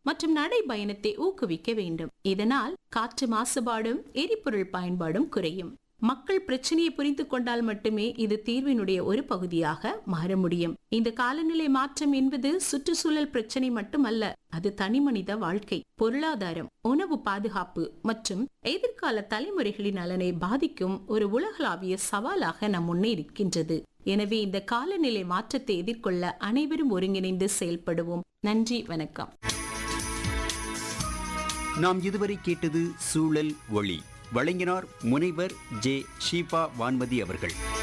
மற்றும் நடைபயணத்தை ஊக்குவிக்க வேண்டும் இதனால் காற்று மாசுபாடும் எரிபொருள் பயன்பாடும் குறையும் மக்கள் பிரச்சனையை புரிந்து கொண்டால் மட்டுமே இது தீர்வினுடைய ஒரு பகுதியாக மாற முடியும் இந்த காலநிலை மாற்றம் என்பது சுற்றுச்சூழல் பிரச்சனை மட்டுமல்ல அது தனிமனித வாழ்க்கை பொருளாதாரம் உணவு பாதுகாப்பு மற்றும் எதிர்கால தலைமுறைகளின் நலனை பாதிக்கும் ஒரு உலகளாவிய சவாலாக நம் முன்னே இருக்கின்றது எனவே இந்த காலநிலை மாற்றத்தை எதிர்கொள்ள அனைவரும் ஒருங்கிணைந்து செயல்படுவோம் நன்றி வணக்கம் நாம் இதுவரை கேட்டது சூழல் ஒளி வழங்கினார் முனைவர் ஜே ஷீபா வான்மதி அவர்கள்